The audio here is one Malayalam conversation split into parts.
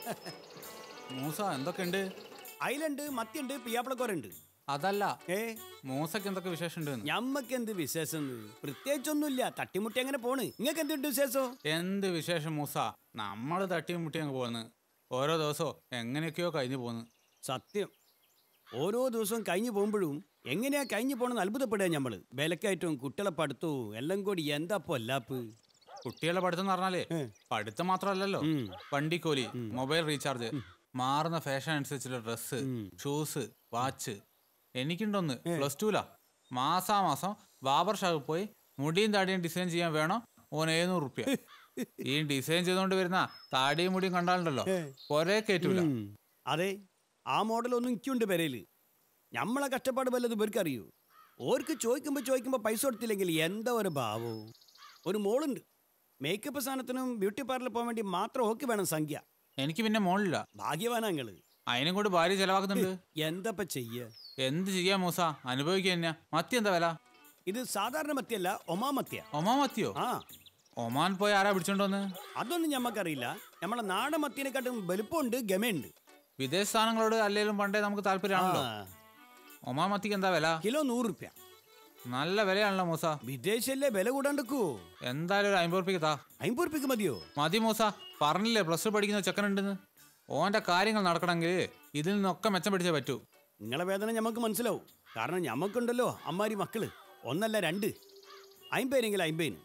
മൂസ എന്തൊക്കെയുണ്ട് അയിലുണ്ട് മത്തിയുണ്ട് പിയാപ്പിളക്കോരുണ്ട് അതല്ല ഏ മൂസക്ക് എന്തൊക്കെ വിശേഷമുണ്ട് ഞമ്മക്ക് എന്ത് വിശേഷം പ്രത്യേകിച്ചൊന്നുമില്ല തട്ടിമുട്ടി അങ്ങനെ പോണ് നിങ്ങൾക്ക് എന്തുണ്ട് വിശേഷം എന്ത് വിശേഷം മൂസ നമ്മൾ തട്ടിയും മുട്ടി അങ്ങ് പോകുന്നു ഓരോ ദിവസവും എങ്ങനെയൊക്കെയോ കഴിഞ്ഞു പോകുന്നു സത്യം ഓരോ ദിവസവും കഴിഞ്ഞു പോകുമ്പോഴും എങ്ങനെയാ കഴിഞ്ഞു പോണെന്ന് അത്ഭുതപ്പെടുക ഞമ്മള് വിലക്കയറ്റവും കുട്ടികളെ പഠിത്തവും എല്ലാം കൂടി എന്താ പൊല്ലാപ്പ് കുട്ടികളുടെ പഠിത്തം എന്ന് പറഞ്ഞാലേ പഠിത്തം മാത്രമല്ലല്ലോ വണ്ടിക്കൂലി മൊബൈൽ റീചാർജ് മാറുന്ന ഫാഷൻ അനുസരിച്ചുള്ള ഡ്രസ്സ് ഷൂസ് വാച്ച് എനിക്കുണ്ടോന്ന് പ്ലസ് ടൂലാ മാസാമാസം ബാബർ ഷാപ്പിൽ പോയി മുടിയും താടിയും ഡിസൈൻ ചെയ്യാൻ വേണോ ഓൻ എഴുന്നൂറ് റുപ്യ ഈ ഡിസൈൻ ചെയ്തുകൊണ്ട് വരുന്ന താടിയും മുടിയും കണ്ടാലുണ്ടല്ലോ ഒരേ കയറ്റൂല ഉം. അതെ ആ മോഡലൊന്നും എനിക്കുണ്ട് പെരയില് ഞമ്മളെ കഷ്ടപ്പാട് വല്ലതും ഇവർക്ക് അറിയൂ ഓർക്ക് ചോദിക്കുമ്പോൾ ചോദിക്കുമ്പോൾ പൈസ കൊടുത്തില്ലെങ്കിൽ എന്താ ഒരു ഭാവോ ഒരു മോളുണ്ട് മേക്കപ്പ് സാധനത്തിനും ബ്യൂട്ടി പാർലറിൽ പോകാൻ വേണ്ടി മാത്രം ഓക്ക് വേണം സംഖ്യ എനിക്ക് പിന്നെ മോളില്ല ഭാഗ്യവാനങ്ങള് അതിനും കൂടി ഭാര്യ ചെലവാക്കുന്നുണ്ട് എന്തപ്പ ചെയ്യ എന്ത് ചെയ്യാ മൂസ അനുഭവിക്കുക തന്നെയാ മത്തി എന്താ വില ഇത് സാധാരണ മത്തിയല്ല ഒമാ മത്തിയ ഒമാ മത്തിയോ ആ ഒമാൻ പോയി ആരാ പിടിച്ചോണ്ടോന്ന് അതൊന്നും ഞമ്മക്കറിയില്ല നമ്മളെ നാടൻ മത്തിനെക്കാട്ടും വലുപ്പമുണ്ട് ഗമയുണ്ട് വിദേശ സാധനങ്ങളോട് അല്ലെങ്കിലും പണ്ടേ നമുക്ക് താല്പര്യമാണല്ലോ ആ. ഒമാ മത്തിക്ക് എന്താ വില കിലോ നൂറ് റുപ്യ നല്ല വിലയാണല്ലോ മൂസ വിദേശല്ലേ വില കൂടാണ്ടിക്കോ എന്തായാലും ഒരു അമ്പത് റുപ്യക്ക് താ അമ്പത് റുപ്യക്ക് മതിയോ മതി മൂസ പറഞ്ഞില്ലേ പ്ലസ് ടു പഠിക്കുന്ന ചെക്കനുണ്ടെന്ന് ഓന്റെ കാര്യങ്ങൾ നടക്കണമെങ്കിൽ ഇതിൽ നിന്നൊക്കെ മെച്ചം പിടിച്ചേ പറ്റൂ നിങ്ങളെ വേദന ഞമ്മക്ക് മനസ്സിലാവും കാരണം ഞമ്മക്കുണ്ടല്ലോ അമ്മാരി മക്കള് ഒന്നല്ല രണ്ട് അമ്പതിനെങ്കിൽ അമ്പതിന്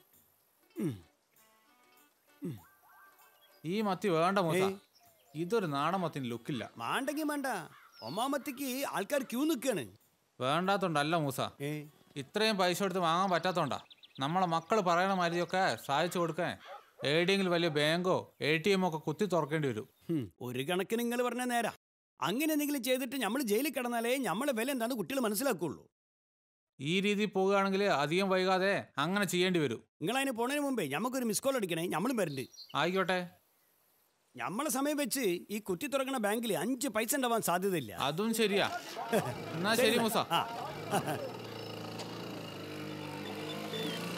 ഈ മത്തി വേണ്ട മൂസ ഇതൊരു നാടൻ മത്തിന് ലുക്കില്ല മാണ്ടെങ്കിൽ വേണ്ട ഒമാമത്തിക്ക് ആൾക്കാർ ക്യൂ നിൽക്കാണ് വേണ്ടാത്തോണ്ടല്ല മൂസ ഏ ഇത്രയും പൈസ കൊടുത്ത് വാങ്ങാൻ പറ്റാത്തോണ്ടാ നമ്മളെ മക്കൾ പറയണ മാതിരിയൊക്കെ സഹായിച്ചു കൊടുക്കാൻ എവിടെയെങ്കിലും വലിയ ബാങ്കോ എ ടി എമ്മോ ഒക്കെ കുത്തി തുറക്കേണ്ടി വരും ഹും, ഒരു കണക്കിന് നിങ്ങൾ പറഞ്ഞ നേരാ അങ്ങനെ എന്തെങ്കിലും ചെയ്തിട്ട് നമ്മൾ ജയിലിൽ കിടന്നാലേ നമ്മളെ വില എന്താണെന്ന് കുട്ടികൾ മനസ്സിലാക്കുള്ളൂ ഈ രീതിയിൽ പോവുകയാണെങ്കിൽ അധികം വൈകാതെ അങ്ങനെ ചെയ്യേണ്ടി വരും നിങ്ങൾ അതിന് പോണതിന് മുമ്പേ നമുക്കൊരു മിസ് കോൾ അടിക്കണേ നമ്മളും വരണ്ട് ആയിക്കോട്ടെ നമ്മളെ സമയം വെച്ച് ഈ കുറ്റി തുറക്കണ ബാങ്കിൽ അഞ്ച് പൈസ ഉണ്ടാവാൻ സാധ്യതയില്ല അതും ശരിയാ എന്നാ ശരി മൂസ ആ